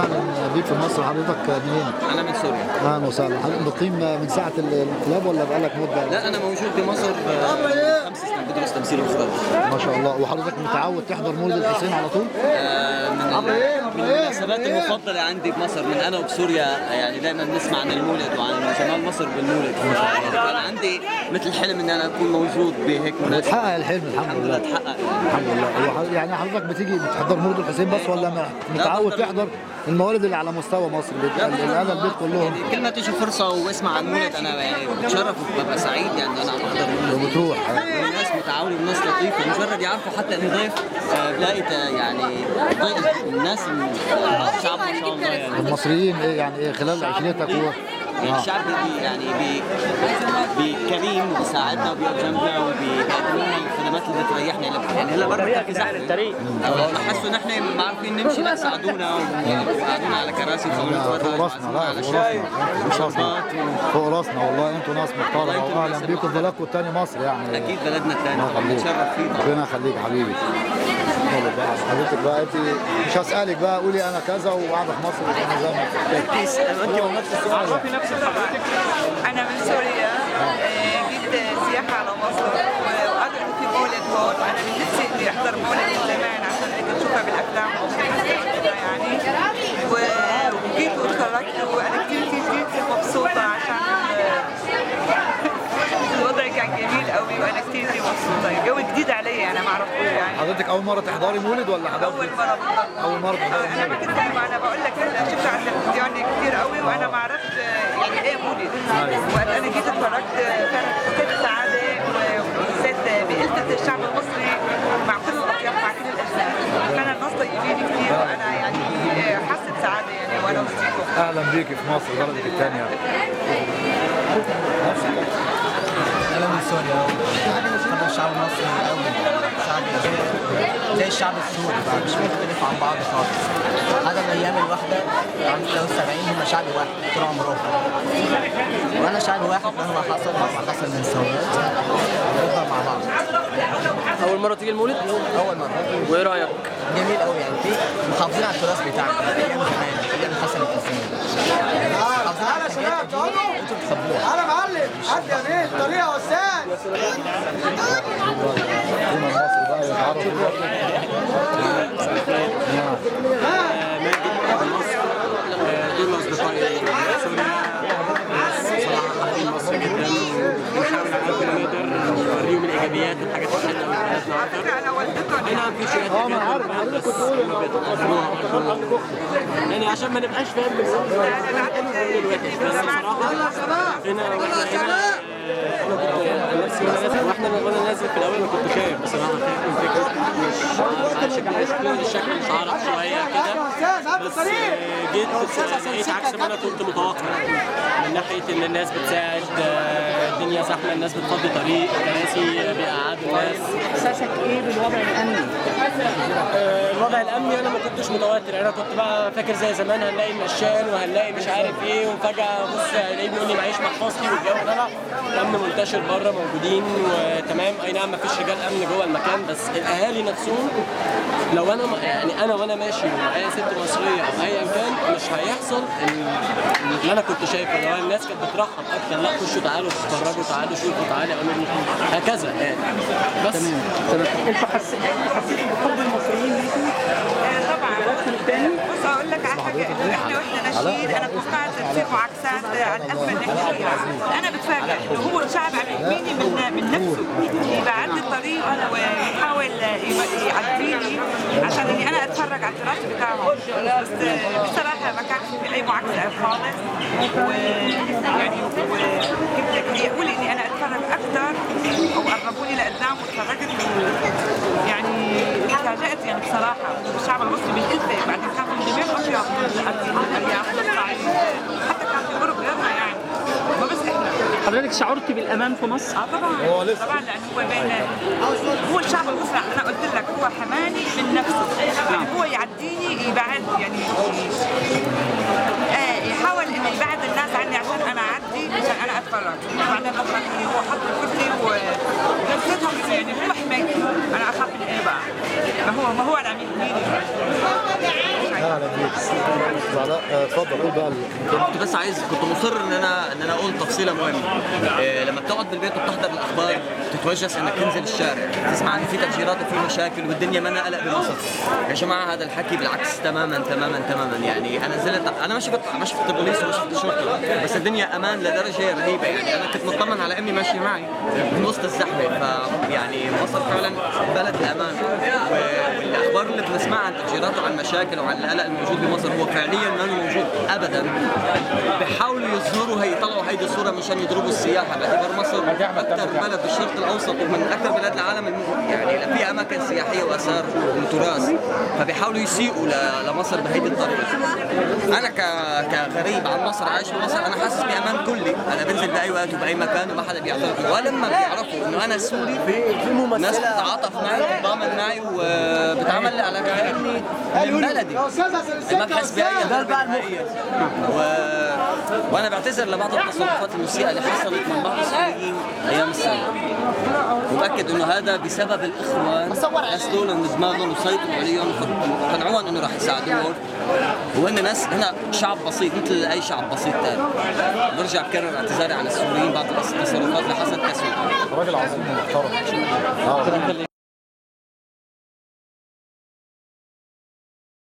اهلا بيك في مصر حضرتك منين؟ انا من سوريا اهلا وسهلا حضرتك مقيم من ساعه الانقلاب ولا بقالك مده؟ لا انا موجود في مصر آه، خمس سنين بدرس تمثيل وخراج ما شاء الله وحضرتك متعود تحضر مولد الحسين على طول؟ آه، من ال- من المناسبات المفضله عندي بمصر من انا وبسوريا يعني دائما نسمع عن المولد وعن جمال مصر بالمولد كان عندي مثل حلم ان انا اكون موجود بهيك مناسبه تحقق الحلم الحمد الحمد لله لله تحقق الحمد لله هو ح- يعني حضرتك بتيجي بتحضر مولد الحسين بس ولا م- متعود بحضر. تحضر الموالد اللي على مستوى مصر بت- لا، اللي اهل البيت كلهم يعني كل ما تيجي فرصه واسمع عن مولد انا يعني بتشرف وببقى سعيد يعني انا عم احضر مولد وبتروح الناس متعاونة والناس لطيفة مجرد يعرفوا حتى اني ضيف آه، بلاقي ت- يعني ضيف الناس من الشعب ما شاء الله يعني المصريين ايه يعني ايه خلال عشرتك و... يعني آه. الشعب بي يعني بي بكريم وبيساعدنا وبيقف جنبنا وبيقدم لنا الخدمات اللي بتريحنا يعني يعني هلا برا في زحمه الطريق حسوا نحن ما عارفين نمشي لا ساعدونا وقعدونا على كراسي وخلونا فوق نتفرج راسنا وعزمونا لا على فوق شاي راسنا فوق وشربات راسنا فوق راسنا والله انتوا ناس محترمه والله انتوا واهلا الناس بيكم المحترمة. بلدكم الثاني مصر يعني اكيد بلدنا الثاني الله طبعا يخليك نتشرف فيه طبعا ربنا يخليك حبيبي يلا بقى حضرتك بقى انت مش هسالك بقى قولي انا كذا وقاعده في مصر وانا زي ما انت هو نفس السؤال يعني. أنا من سوريا آه، جيت سياحة على مصر وقالوا إنه في مولد هون وأنا من نفسي إني أحضر مولد من زمان عشان كنت أشوفها بالأفلام وكذا يعني و- وجيت واتفرجت وأنا كثير كثير كثير مبسوطة عشان آه، الوضع كان جميل قوي وأنا كثير كثير مبسوطة الجو جديد علي أنا ما أعرفوش يعني حضرتك اول مره تحضري مولد ولا أول حضرتي مرة بالضبط. اول مره تحضري انا ما مولد كنت ما انا بقول لك انا شفت على التلفزيون كتير قوي وانا ما عرفت آه، يعني ايه مولد وقت انا جيت اتفرجت آه، فعلا حسيت بسعاده وحسيت بقلة الشعب المصري مع كل الاطياف مع كل الاجناس كان الناس طيبين كتير وانا يعني آه، حاسه بسعاده يعني وانا وسطيكم اهلا بيكي في مصر بلدك الثانيه انا من سوريا بحب الشعب المصري قوي شعب زي- زي الشعب السوري بقى مش مختلف عن بعض خالص هذا من ايام الوحده عام 73 هم شعب واحد طول عمرهم وانا شعب واحد مهما حصل مهما حصل من ثورات نفضل مع بعض اول مره تيجي المولد اول مره وايه رايك جميل قوي يعني في محافظين على التراث بتاعنا ايام زمان ايام حسن الحسين محافظين على الحاجات اللي انتوا بتحبوها انا معلم حد يمين طريقه يا استاذ هنا المصري بقى يتعرف دول اصدقائي سوريا صراحه حابين مصر جدا ونحاول على قد ما نقدر نوريهم الايجابيات والحاجات الحلوه اللي في على بلدنا فكره انا والدتهم هنا في شويه اه ما انا عارف حضرتك كنت تقول هم بيتقبلوها برضه يعني عشان ما نبقاش فاهم بنقول انا بعد جدي من زمان هنا واحنا هنا آه، انا كنت عن نفسي وانا نازل واحنا وانا نازل في الاول انا كنت خايف بصراحه خايف من فكره مش شكل شكل الشكل مش عارف شويه كده بس آه، جيت لقيت عكس ما انا كنت متوقع من ناحيه ان الناس بتساعد آه، الدنيا زحمه الناس بتفضي طريق كراسي بيقعدوا الناس احساسك ايه بالوضع الامني آه، الوضع الامني انا ما كنتش متوتر انا كنت بقى فاكر زي زمان هنلاقي النشال وهنلاقي مش عارف ايه وفجاه بص هلاقيه بيقول لي معيش محفظتي والجو ده لا الامن منتشر بره موجودين وتمام اي نعم ما فيش رجال امن جوه المكان بس الاهالي نفسهم لو انا يعني انا وانا ماشي ومعايا ست مصريه او ايا كان مش هيحصل ال- اللي انا كنت شايفه اللي هو الناس كانت بترحب اكتر لا خشوا تعالوا اتفرجوا تعالوا شوفوا تعالوا اعملوا هكذا يعني بس انتوا حسيت حسيت بحب المصريين ليكم آه، طبعا بلدكم الثاني بص اقول لك على حاجه انه احنا واحنا ناشئين انا توقعت تصير معاكسات على الازمه اللي احنا فيها انا بتفاجئ انه هو الشعب عم يحميني من من نفسه يبعد لي الطريق ويحاول يب- يعديني عشان اني انا اتفرج على التراث بتاعهم بس آه، بصراحه ما كانش في اي معاكسه خالص ويعني وكنت يقول اني انا اتفرج اكثر او قربوني لقدام واتفرجت يعني تفاجأت يعني بصراحة الشعب المصري بالألفة بعدين كان في جميع الأطياف الأرياف الصعيد حتى كان في غرب غيرنا يعني ما بس احنا حضرتك شعرت بالامان في مصر اه طبعا هو لسه. طبعا لانه هو بين هو الشعب المصري انا قلت لك هو حماني من نفسه يعني هو يعديني يبعد يعني آه يحاول انه يبعد الناس عني عشان انا اعدي عشان انا اتفرج بعدين اخرجني هو حط الكرسي وحسيتهم انه يعني هم حمايتي انا اخاف من ايه بقى ما هو ما هو اللي عم يحميني اهلا بيك آه، اتفضل قول بقى ال- كنت بس عايز كنت مصر ان انا ان انا اقول تفصيله مهمه إيه لما بتقعد بالبيت وبتحضر الاخبار تتوجس انك تنزل الشارع تسمع ان في تفجيرات وفي مشاكل والدنيا ما قلق بمصر يا جماعه هذا الحكي بالعكس تماما تماما تماما يعني انا نزلت انا ما شفت ما شفت البوليس وما شفت الشرطه بس الدنيا امان لدرجه رهيبه يعني انا كنت مطمن على امي ماشيه معي من وسط الزحمه ف يعني مصر فعلا بلد الامان و- والاخبار اللي بنسمعها عن تفجيرات وعن مشاكل وعن القلق الموجود بمصر هو فعليا ما هو موجود ابدا بيحاولوا يظهروا هي يطلعوا هيدي الصوره مشان يضربوا السياحه باعتبار مصر اكثر بلد بالشرق الاوسط ومن اكثر بلاد العالم الم- يعني فيها اماكن سياحيه واثار وتراث فبيحاولوا يسيئوا ل- لمصر بهيدي الطريقه انا ك... كغريب عن مصر عايش بمصر انا حاسس بامان كلي انا بنزل باي وقت وباي مكان وما حدا بيعترف ولما بيعرفوا انه انا سوري الناس بتتعاطف معي وبتتضامن معي وبتعامل على كاني من بلدي يا استاذ حسن ما بحس باي نهائيا و... وانا بعتذر لبعض التصرفات المسيئه اللي حصلت من بعض السوريين ايام الثوره ومؤكد انه هذا بسبب الاخوان ناس دول من دماغهم وسيطروا عليهم وقنعوهم انه راح يساعدوهم وهن ناس هنا شعب بسيط مثل اي شعب بسيط ثاني برجع بكرر اعتذاري عن السوريين بعض التصرفات اللي حصلت كسوري راجل عظيم ومحترم اه